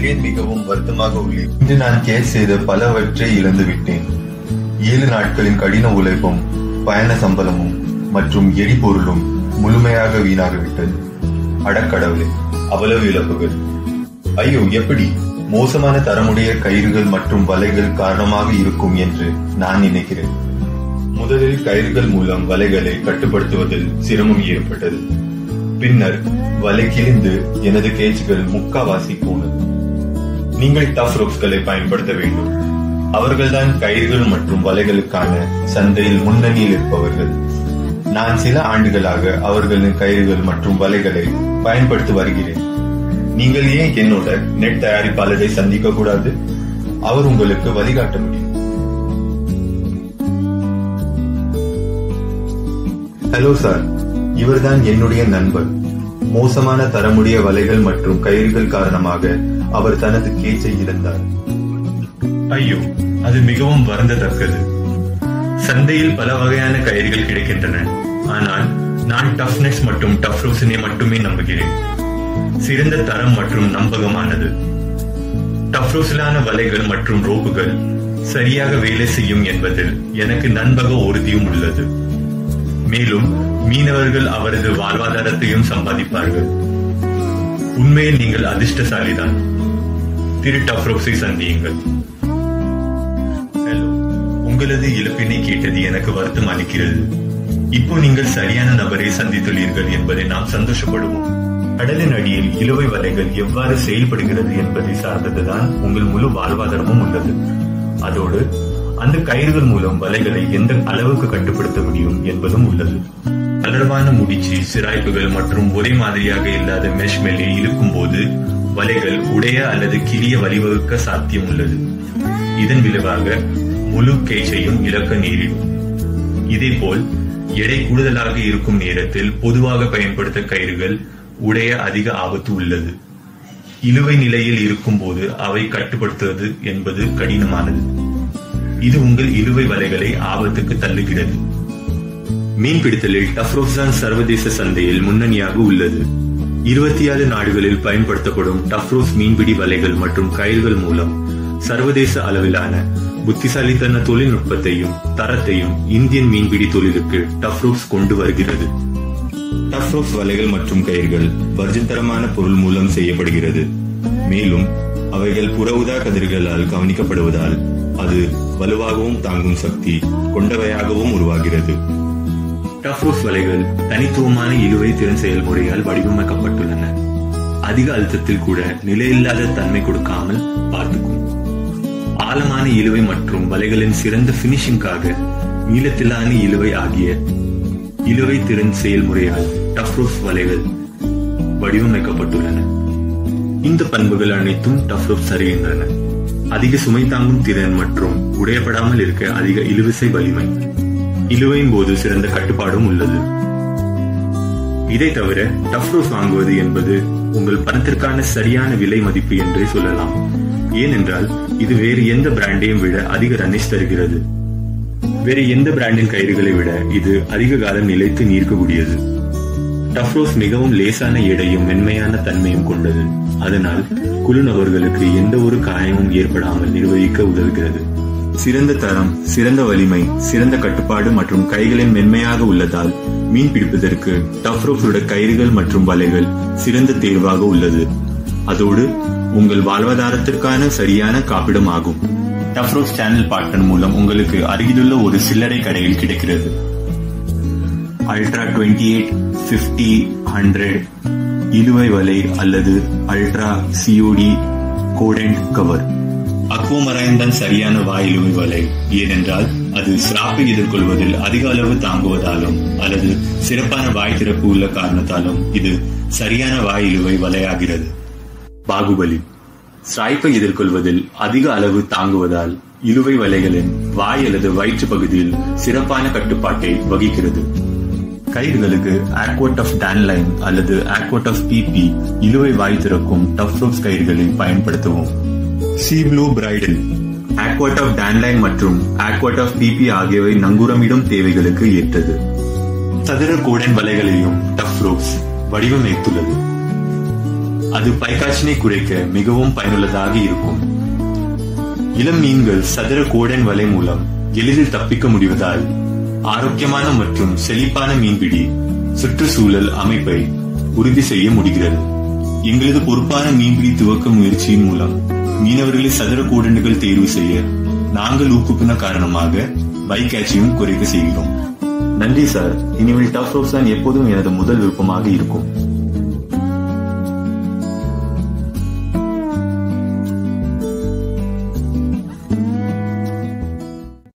ஏன் மிகவும் வருத்தமாக உள்ளேன் இன்று நான் கேஸ் செய்த பலவற்றை இழந்து விட்டேன் ஏழு நாட்களின் கடின உழைப்பும் பயண சம்பளமும் மற்றும் எரிபொருளும் முழுமையாக வீணாகிவிட்டது அடக்கடவுளே அவ்வளவு இழப்புகள் ஐயோ எப்படி மோசமான தரமுடைய கயிறுகள் மற்றும் வலைகள் காரணமாக இருக்கும் என்று நான் நினைக்கிறேன் முதலில் கயிறுகள் மூலம் வலைகளை கட்டுப்படுத்துவதில் சிரமம் ஏற்பட்டது பின்னர் வலை கிழிந்து எனது கேஜ்கள் முக்காவாசி போனது நீங்கள் டஃப் ரோப்ஸ்களை பயன்படுத்த வேண்டும் அவர்கள்தான் கயிறுகள் மற்றும் வலைகளுக்கான சந்தையில் முன்னணியில் இருப்பவர்கள் நான் சில ஆண்டுகளாக அவர்களின் கயிறுகள் மற்றும் வலைகளை பயன்படுத்தி வருகிறேன் நீங்கள் ஏன் என்னோட நெட் தயாரிப்பாளரை சந்திக்க கூடாது அவர் உங்களுக்கு வழிகாட்ட முடியும் ஹலோ சார் இவர்தான் என்னுடைய நண்பர் மோசமான தரமுடைய வலைகள் மற்றும் கயிறுகள் காரணமாக அவர் தனது கேச்சை இழந்தார் ஐயோ அது மிகவும் வருந்தத்தக்கது சந்தையில் பல வகையான கயிறுகள் கிடைக்கின்றன ஆனால் நான் டஃப்னஸ் மற்றும் டஃப் ரோசனை மட்டுமே நம்புகிறேன் சிறந்த தரம் மற்றும் நம்பகமானது டஃப்ரோசிலான வலைகள் மற்றும் ரோப்புகள் சரியாக வேலை செய்யும் என்பதில் எனக்கு நண்பக உறுதியும் உள்ளது மேலும் மீனவர்கள் அவரது வாழ்வாதாரத்தையும் சம்பாதிப்பார்கள் உண்மையில் நீங்கள் அதிர்ஷ்டசாலிதான் திரு டஃப்ரோஸை சந்தியுங்கள் ஹலோ உங்களது இழப்பினை கேட்டது எனக்கு வருத்தம் அளிக்கிறது இப்போ நீங்கள் சரியான நபரை சந்தித்துள்ளீர்கள் என்பதை நாம் சந்தோஷப்படுவோம் கடலின் அடியில் இழுவை வலைகள் எவ்வாறு செயல்படுகிறது என்பதை சார்ந்ததுதான் உங்கள் முழு வாழ்வாதாரமும் உள்ளது அதோடு அந்த கயிறுகள் மூலம் வலைகளை எந்த அளவுக்கு கட்டுப்படுத்த முடியும் என்பதும் உள்ளது தளர்வான முடிச்சு சிராய்ப்புகள் மற்றும் ஒரே மாதிரியாக இல்லாத மெஷ் மேலே இழுக்கும் போது வலைகள் உடைய அல்லது கிளிய வழிவகுக்க சாத்தியம் உள்ளது இதன் விளைவாக முழு கேச்சையும் இழக்க நேரிடும் இதேபோல் எடை கூடுதலாக இருக்கும் நேரத்தில் பொதுவாக பயன்படுத்த கயிறுகள் உடைய அதிக ஆபத்து உள்ளது இழுவை நிலையில் இருக்கும் போது அவை கட்டுப்படுத்துவது என்பது கடினமானது இது உங்கள் இழுவை வலைகளை ஆபத்துக்கு தள்ளுகிறது மீன்பிடித்தலில் டஃப்ரோஸ்தான் சர்வதேச சந்தையில் முன்னணியாக உள்ளது இருபத்தி ஆறு நாடுகளில் பயன்படுத்தப்படும் டஃப்ரோஸ் மீன்பிடி வலைகள் மற்றும் கயிறுகள் மூலம் சர்வதேச அளவிலான புத்திசாலித்தன தொழில்நுட்பத்தையும் தரத்தையும் இந்தியன் மீன்பிடி தொழிலுக்கு டஃப்ரோஸ் கொண்டு வருகிறது டஃப்ரோஸ் வலைகள் மற்றும் கயிர்கள் வர்ஜின் தரமான பொருள் மூலம் செய்யப்படுகிறது மேலும் அவைகள் புற ஊதா கதிர்களால் கவனிக்கப்படுவதால் அது வலுவாகவும் தாங்கும் சக்தி கொண்டவையாகவும் உருவாகிறது டஃப்ரோஸ் வலைகள் தனித்துவமான இழுவை திறன் செயல்முறையால் வடிவமைக்கப்பட்டுள்ளன அதிக அழுத்தத்தில் கூட நிலையில்லாத தன்மை கொடுக்காமல் பார்த்துக்கும் ஆழமான இழுவை மற்றும் வலைகளின் சிறந்த பினிஷிங்காக நீளத்திலான இழுவை ஆகிய இழுவை திறன் செயல்முறையால் டஃப்ரோஸ் வலைகள் வடிவமைக்கப்பட்டுள்ளன இந்த பண்புகள் அனைத்தும் டஃப்ரோஸ் தருகின்றன அதிக சுமை தாங்கும் திறன் மற்றும் உடையப்படாமல் இருக்க அதிக இழுவிசை வலிமை இழுவையின் போது சிறந்த கட்டுப்பாடும் உள்ளது இதை தவிர டஃப்ரோஸ் வாங்குவது என்பது உங்கள் பணத்திற்கான சரியான விலை மதிப்பு என்றே சொல்லலாம் ஏனென்றால் இது வேறு எந்த பிராண்டையும் விட அதிக ரன்னிஸ் தருகிறது வேறு எந்த பிராண்டின் கயிறுகளை விட இது அதிக காலம் நிலைத்து நீர்க்கக்கூடியது டஃப்ரோஸ் மிகவும் லேசான எடையும் மென்மையான தன்மையும் கொண்டது அதனால் குழு நபர்களுக்கு எந்த ஒரு காயமும் ஏற்படாமல் நிர்வகிக்க உதவுகிறது சிறந்த தரம் சிறந்த வலிமை சிறந்த கட்டுப்பாடு மற்றும் கைகளின் மென்மையாக உள்ளதால் மீன் பிடிப்பதற்கு டஃப்ரோஸோட கயிறுகள் மற்றும் வலைகள் சிறந்த தேர்வாக உள்ளது அதோடு உங்கள் வாழ்வாதாரத்திற்கான சரியான காப்பீடும் ஆகும் டஃப்ரோஸ் சேனல் பார்ட்னர் மூலம் உங்களுக்கு அருகிலுள்ள ஒரு சில்லறை கடையில் கிடைக்கிறது ultra twenty eight fifty hundred இழுவை வலை அல்லது ultra COD coated cover aquamarine தான் சரியான வாயிலுவை வலை ஏனென்றால் அது சிராப்பை எதிர்கொள்வதில் அதிக அளவு தாங்குவதாலும் அல்லது சிறப்பான வாய் திறப்பு உள்ள காரணத்தாலும் இது சரியான வாயிலுவை வலையாகிறது பாகுபலி ஸ்ராய்ப்பை எதிர்கொள்வதில் அதிக அளவு தாங்குவதால் இழுவை வலைகளின் வாய் அல்லது வயிற்று பகுதியில் சிறப்பான கட்டுப்பாட்டை வகிக்கிறது கயிறுகளுக்கு ஆக்வட் ஆஃப் டான்லைன் அல்லது ஆக்வட் ஆஃப் பிபி இழுவை வாய் திறக்கும் டஃப் ரோப்ஸ் கயிறுகளை பயன்படுத்தவும் சி ப்ளூ பிரைடல் ஆக்வாட் ஆஃப் டான்லைன் மற்றும் ஆக்வாட் ஆஃப் பிபி ஆகியவை நங்கூரமிடும் தேவைகளுக்கு ஏற்றது சதுர கோடன் வலைகளையும் டஃப் ரோப்ஸ் வடிவமைத்துள்ளது அது பைக்காற்றினை குறைக்க மிகவும் பயனுள்ளதாக இருக்கும் இளம் மீன்கள் சதுர கோடன் வலை மூலம் எளிதில் தப்பிக்க முடிவதால் ஆரோக்கியமான மற்றும் செழிப்பான மீன்பிடி சுற்றுச்சூழல் அமைப்பை உறுதி செய்ய முடிகிறது எங்களது பொறுப்பான மீன்பிடி துவக்க முயற்சியின் மூலம் மீனவர்களை சதுர கோடண்டுகள் தேர்வு செய்ய நாங்கள் ஊக்குவின காரணமாக பைக் குறைக்க செய்கிறோம் நன்றி சார் இனிமேல் டஃப் ரோப்ஸ் தான் எப்போதும் எனது முதல் விருப்பமாக இருக்கும்